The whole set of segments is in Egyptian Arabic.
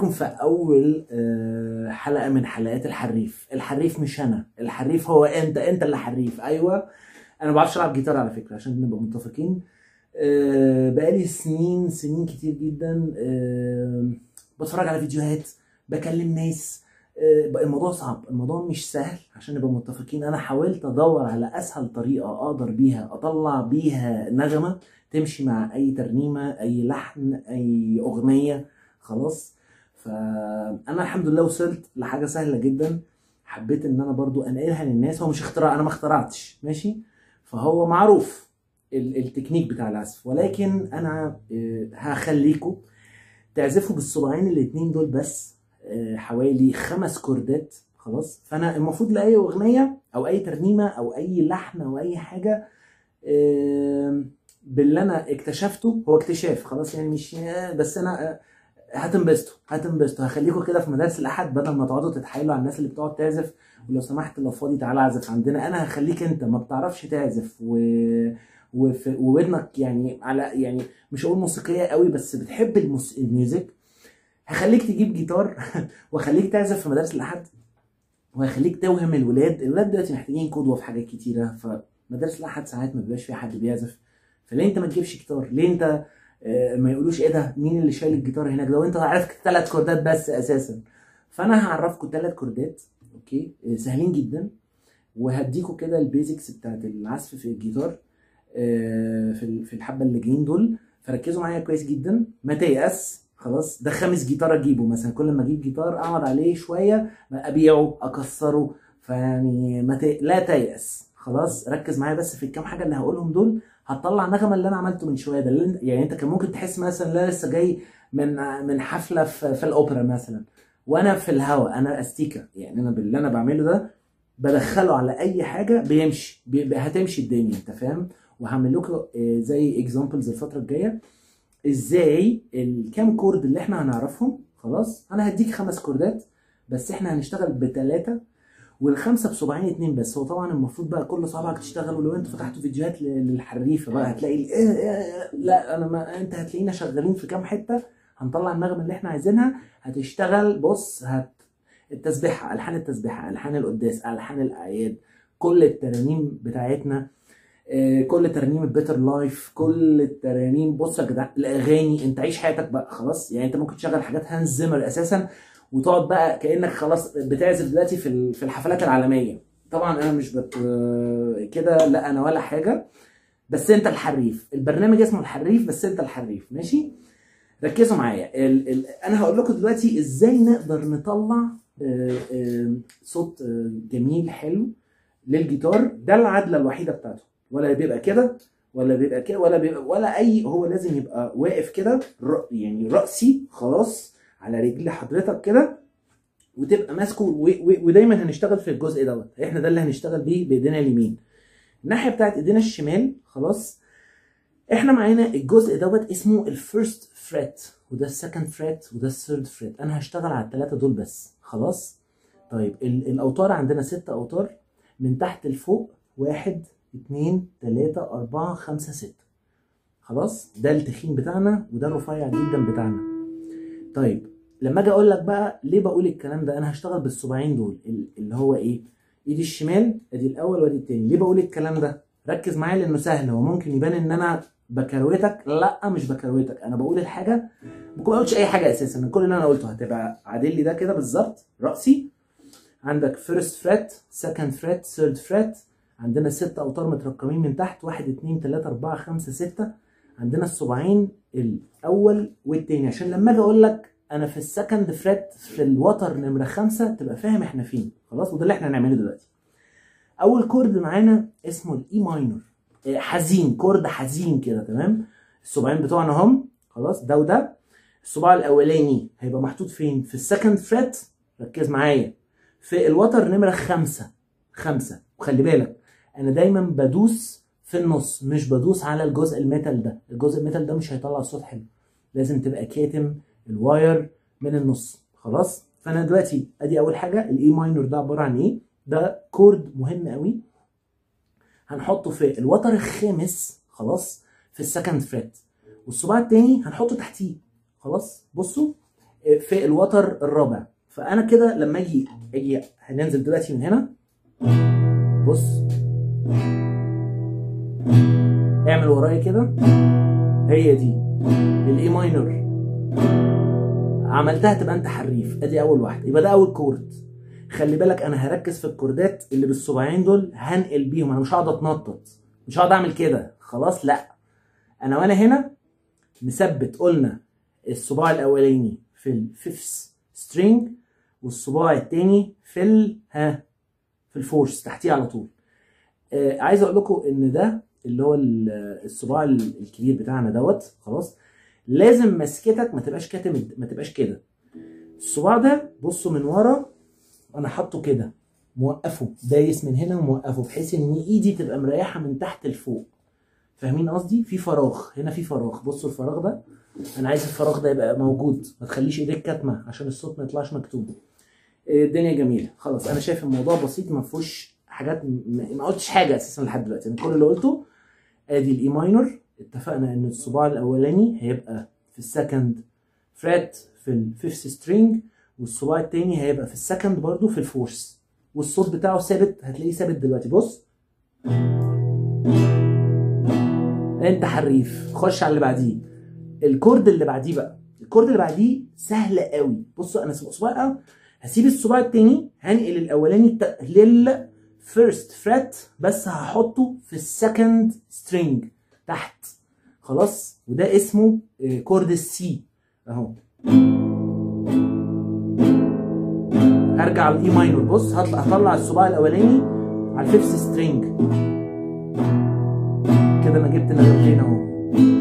بيكم في اول آه، حلقه من حلقات الحريف الحريف مش انا الحريف هو انت انت اللي حريف ايوه انا ما بعرفش العب جيتار على فكره عشان نبقى متفقين آه، بقالي سنين سنين كتير جدا آه، بتفرج على فيديوهات بكلم ناس آه، بقى الموضوع صعب الموضوع مش سهل عشان نبقى متفقين انا حاولت ادور على اسهل طريقه اقدر بيها اطلع بيها نغمه تمشي مع اي ترنيمه اي لحن اي اغنيه خلاص فانا الحمد لله وصلت لحاجه سهله جدا حبيت ان انا برضو انقلها للناس هو مش اختراع انا ما اخترعتش ماشي فهو معروف ال- التكنيك بتاع العزف ولكن انا آه، هخليكم تعزفوا بالصباعين الاتنين دول بس آه، حوالي خمس كوردات خلاص فانا المفروض لاي اغنيه او اي ترنيمه او اي لحن او اي حاجه آم، باللي انا اكتشفته هو اكتشاف خلاص يعني مش بس انا آه، هتنبسطوا هتنبسطوا هخليكم كده في مدارس الاحد بدل ما تقعدوا تتحايلوا على الناس اللي بتقعد تعزف ولو سمحت لو فاضي تعالى اعزف عندنا انا هخليك انت ما بتعرفش تعزف و وفي- وودنك يعني على يعني مش هقول موسيقيه قوي بس بتحب الموس... الميوزك هخليك تجيب جيتار واخليك تعزف في مدارس الاحد وهخليك توهم الولاد الولاد دلوقتي محتاجين قدوه في حاجات كتيره فمدارس الاحد ساعات ما بيبقاش فيها حد بيعزف فليه انت ما تجيبش جيتار ليه انت آه، ما يقولوش ايه ده مين اللي شايل الجيتار هناك ده وانت عارف ثلاث كوردات بس اساسا فانا هعرفكم ثلاث كوردات اوكي آه، سهلين جدا وهديكوا كده البيزكس بتاعت العزف في الجيتار آه، في ال- في الحبه اللي جايين دول فركزوا معايا كويس جدا ما تيأس خلاص ده خامس جيتار اجيبه مثلا كل ما اجيب جيتار اقعد عليه شويه ابيعه اكسره فيعني ما تي... لا تيأس خلاص ركز معايا بس في الكام حاجه اللي هقولهم دول هتطلع نغمه اللي انا عملته من شويه ده اللي انت- يعني انت كان ممكن تحس مثلا لا لسه جاي من من حفله في, في الاوبرا مثلا وانا في الهوا انا استيكا يعني انا باللي انا بعمله ده بدخله على اي حاجه بيمشي بي... بي- هتمشي الدنيا انت فاهم وهعمل لكم آه، زي اكزامبلز الفتره الجايه ازاي الكام كورد اللي احنا هنعرفهم خلاص انا هديك خمس كوردات بس احنا هنشتغل بثلاثه والخمسه بصباعين اتنين بس هو طبعا المفروض بقى كل صابعك تشتغل ولو انتوا فتحتوا فيديوهات ل- للحريفه بقى هتلاقي ال- إيه إيه إيه لا انا ما انت هتلاقينا شغالين في كام حته هنطلع النغمه اللي احنا عايزينها هتشتغل بص هت التسبيحه الحان التسبيحه الحان القداس الحان الاعياد كل الترانيم بتاعتنا آه، كل ترنيم بيتر لايف كل الترانيم بص يا جدعان الاغاني انت عيش حياتك بقى خلاص يعني انت ممكن تشغل حاجات هانز زيمر اساسا وتقعد بقى كانك خلاص بتعزف دلوقتي في ال- في الحفلات العالميه طبعا انا مش بت آه، كده لا انا ولا حاجه بس انت الحريف البرنامج اسمه الحريف بس انت الحريف ماشي ركزوا معايا ال... ال... انا هقول لكم دلوقتي ازاي نقدر نطلع آه، آه، صوت آه، جميل حلو للجيتار ده العدله الوحيده بتاعته ولا بيبقى كده ولا بيبقى كده ولا بيبقى ولا اي هو لازم يبقى واقف كده ر- يعني راسي خلاص على رجل حضرتك كده وتبقى ماسكه و- و- ودايما هنشتغل في الجزء دوت احنا ده اللي هنشتغل بيه بايدينا اليمين الناحيه بتاعت ايدينا الشمال خلاص احنا معانا الجزء دوت اسمه الفيرست فريت وده السكند فريت وده الثيرد فريت انا هشتغل على الثلاثه دول بس خلاص طيب ال- الاوتار عندنا ست اوتار من تحت لفوق واحد اتنين تلاتة أربعة خمسة ستة خلاص ده التخين بتاعنا وده الرفيع جدا بتاعنا طيب لما اجي اقول لك بقى ليه بقول الكلام ده انا هشتغل بالصباعين دول ال- اللي هو ايه ايدي الشمال ادي الاول وادي التاني ليه بقول الكلام ده ركز معايا لانه سهل هو ممكن يبان ان انا بكروتك لا مش بكروتك انا بقول الحاجه ما قلتش اي حاجه اساسا كل اللي انا قلته هتبقى عادل لي ده كده بالظبط راسي عندك فيرست فريت سكند فريت ثيرد فريت عندنا ست اوتار مترقمين من تحت واحد اتنين تلاته اربعه خمسه سته عندنا الصباعين الاول والتاني عشان لما اجي اقول لك انا في السكند فريت في الوتر نمره خمسه تبقى فاهم احنا فين خلاص وده اللي احنا هنعمله دلوقتي اول كورد معانا اسمه الاي ماينور آه، حزين كورد حزين كده تمام الصباعين بتوعنا هم خلاص ده وده الصباع الاولاني هيبقى محطوط فين في السكند فريت ركز معايا في الوتر نمره خمسة خمسة وخلي بالك انا دايما بدوس في النص مش بدوس على الجزء الميتال ده الجزء الميتال ده مش هيطلع صوت حلو لازم تبقى كاتم الواير من النص خلاص فانا دلوقتي ادي اول حاجه الاي ماينور ده عباره عن ايه ده كورد مهم قوي هنحطه في الوتر الخامس خلاص في السكند فريت والصباع التاني هنحطه تحتيه خلاص بصوا في الوتر الرابع فانا كده لما اجي اجي هننزل دلوقتي من هنا بص اعمل ورايا كده هي دي الاي ماينر عملتها تبقى انت حريف ادي اول واحده يبقى ده اول كورد خلي بالك انا هركز في الكوردات اللي بالصباعين دول هنقل بيهم انا مش هقعد اتنطط مش هقعد اعمل كده خلاص لا انا وانا هنا مثبت قلنا الصباع الاولاني في الفيفث سترينج والصباع التاني في ال ها في الفورس تحتيه على طول آه عايز اقول لكم ان ده اللي هو الصباع الكبير بتاعنا دوت خلاص لازم مسكتك ما تبقاش كاتم ما تبقاش كده الصباع ده بصوا من ورا انا حاطه كده موقفه دايس من هنا وموقفه بحيث ان ايدي تبقى مريحه من تحت لفوق فاهمين قصدي في فراغ هنا في فراغ بصوا الفراغ ده انا عايز الفراغ ده يبقى موجود ما تخليش ايديك كاتمه عشان الصوت ما يطلعش مكتوب الدنيا جميله خلاص انا شايف الموضوع بسيط ما فيهوش حاجات ما قلتش حاجه اساسا لحد دلوقتي انا كل اللي قلته ادي الاي ماينور اتفقنا ان الصباع الاولاني هيبقى في السكند فريت في الفيفث سترينج والصباع التاني هيبقى في السكند برضو في الفورس والصوت بتاعه ثابت هتلاقيه ثابت دلوقتي بص انت حريف خش على اللي بعديه الكورد اللي بعديه بقى الكورد اللي بعديه سهل قوي بصوا انا صباع هسيب الصباع التاني هنقل الاولاني لل فيرست فريت بس هحطه في السكند سترينج تحت خلاص وده اسمه كورد السي اهو هرجع الاي ماينور بص هطلع هطلع الصباع الاولاني على الفيفث سترينج كده انا جبت نغمتين اهو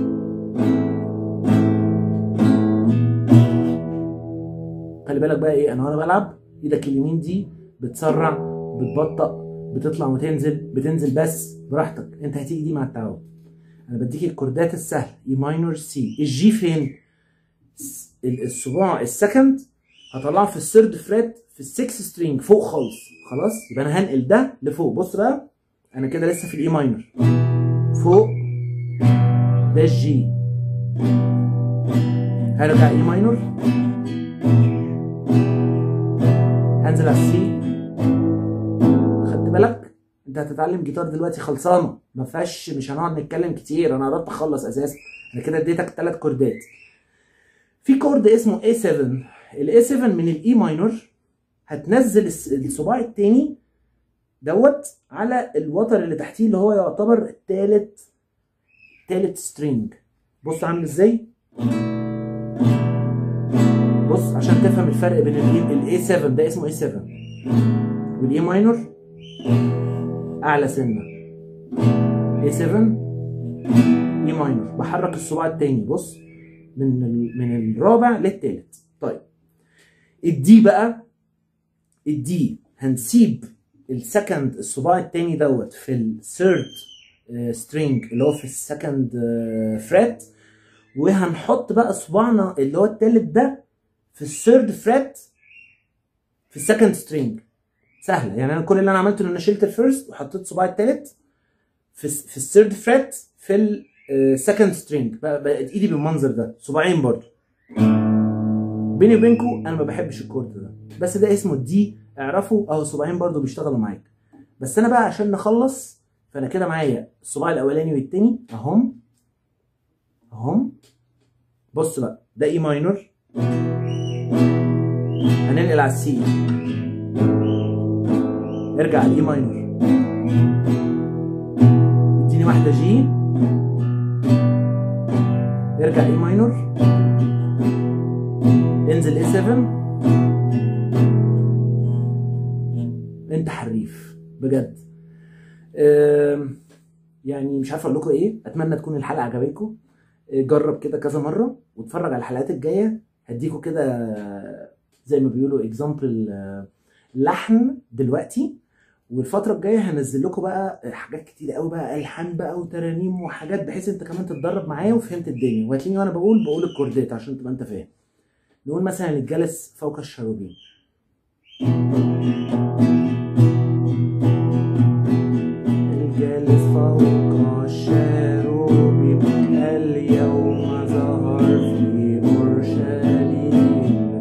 خلي بالك بقى ايه انا وانا بلعب ايدك اليمين دي بتسرع بتبطأ بتطلع وتنزل بتنزل بس براحتك انت هتيجي دي مع التعود انا بديك الكوردات السهله اي ماينور سي الجي فين الصباع السكند هطلعه في الثيرد فريت في السكس سترينج فوق خالص خلاص يبقى انا هنقل ده لفوق بص بقى انا كده لسه في الاي ماينور فوق ده الجي هرجع اي ماينور هنزل على السي خدت بالك انت هتتعلم جيتار دلوقتي خلصانه ما فيهاش مش هنقعد نتكلم كتير انا قربت اخلص اساسا انا كده اديتك ثلاث كوردات في كورد اسمه A7 ال A7 من الاي ماينور هتنزل الصباع التاني دوت على الوتر اللي تحتيه اللي هو يعتبر التالت تالت سترينج بص عامل ازاي بص عشان تفهم الفرق بين الاي 7 ده اسمه اي 7 والاي ماينور اعلى سنه اي 7 اي ماينور بحرك الصباع التاني بص من من الرابع للتالت طيب الدي بقى الدي هنسيب السكند الصباع التاني دوت في الثيرد سترينج اللي هو في السكند فريت وهنحط بقى صباعنا اللي هو التالت ده في الثيرد فريت في السكند سترينج سهله يعني انا كل اللي انا عملته ان انا شلت الفيرست وحطيت صباعي التالت في في الثيرد فريت في السكند سترينج بقت ايدي بالمنظر ده صباعين برضو بيني وبينكم انا ما بحبش الكورد ده بس ده اسمه الدي اعرفوا اهو الصباعين برضو بيشتغلوا معاك بس انا بقى عشان نخلص فانا كده معايا الصباع الاولاني والتاني اهم اهم بص بقى ده اي ماينور هننقل على السي ارجع الاي ماينور اديني واحده جي ارجع اي ماينور انزل اي 7 انت حريف بجد يعني مش عارف اقول لكم ايه اتمنى تكون الحلقه عجبتكم جرب كده كذا مره واتفرج على الحلقات الجايه هديكوا كده زي ما بيقولوا اكزامبل لحن دلوقتي والفتره الجايه هنزل لكم بقى حاجات كتير قوي بقى الحان بقى وترانيم وحاجات بحيث انت كمان تتدرب معايا وفهمت الدنيا وهتلاقيني وانا بقول بقول الكوردات عشان تبقى انت فاهم نقول مثلا الجالس فوق الشروبين الجالس فوق الشروبين اليوم ظهر في اورشليم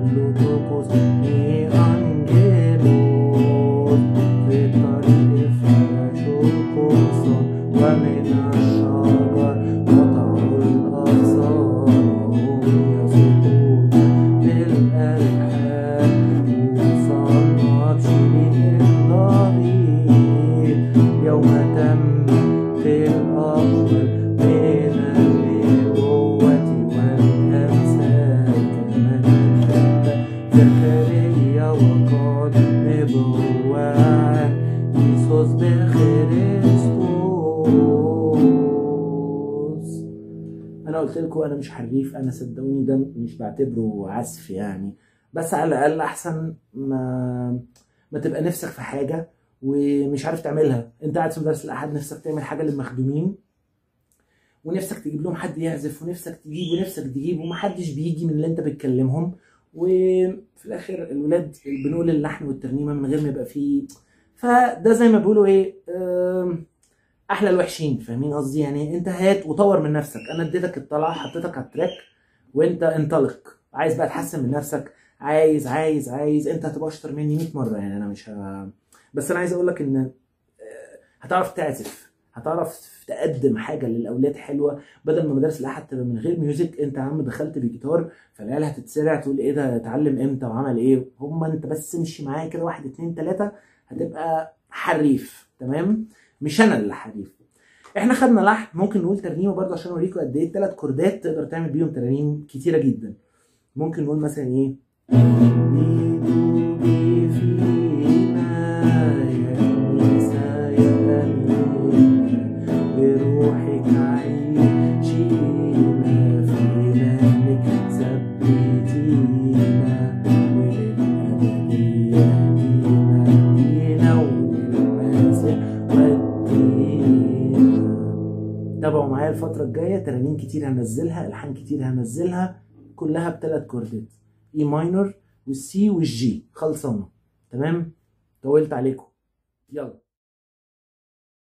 سالوتوكوس مي أنجيلوس في الطريق فرشوا القرصان ومن الشجر قطعوا الأغصان وهم يصيحون بالألحان وصلنا بشريك الضغيط يوم تم في الأول من النبوة والأمثال كما كتب زكريا وقال نبوة عن يسوس بخريستوس انا قلت لكم انا مش حريف انا صدقوني ده مش بعتبره عزف يعني بس على الاقل احسن ما ما تبقى نفسك في حاجه ومش عارف تعملها انت قاعد في مدرسه الاحد نفسك تعمل حاجه للمخدومين ونفسك تجيب لهم حد يعزف ونفسك تجيب ونفسك تجيب ومحدش بيجي من اللي انت بتكلمهم وفي الاخر الولاد بنقول اللحن والترنيمه من غير ما يبقى فيه فده زي ما بيقولوا ايه آم، احلى الوحشين فاهمين قصدي يعني انت هات وطور من نفسك انا اديتك الطلعه حطيتك على التراك وانت انطلق عايز بقى تحسن من نفسك عايز عايز عايز انت هتبقى اشطر مني 100 مره يعني انا مش ه... بس انا عايز اقول لك ان آه، هتعرف تعزف هتعرف تقدم حاجه للاولاد حلوه بدل ما مدارس الاحد تبقى من غير ميوزك انت يا عم دخلت بجيتار فالعيال هتتسرع تقول ايه ده اتعلم امتى وعمل ايه هما انت بس امشي معايا كده واحد اتنين تلاته هتبقى حريف تمام مش انا اللي حريف احنا خدنا لحن ممكن نقول ترنيمه برضه عشان اوريكم قد ايه الثلاث كوردات تقدر تعمل بيهم ترانيم كتيره جدا ممكن نقول مثلا ايه بيدوبي فينا يا عيسى يا أمينا بروحك عيشينا في ذلك ثبتينا وللأبدية اهدينا دينا وللمسيح ودينا تابعوا معايا الفترة الجاية ترانيم كتير هنزلها ألحان كتير هنزلها كلها بثلاث كوردات اي ماينور والسي والجي خلصانة تمام طولت عليكم يلا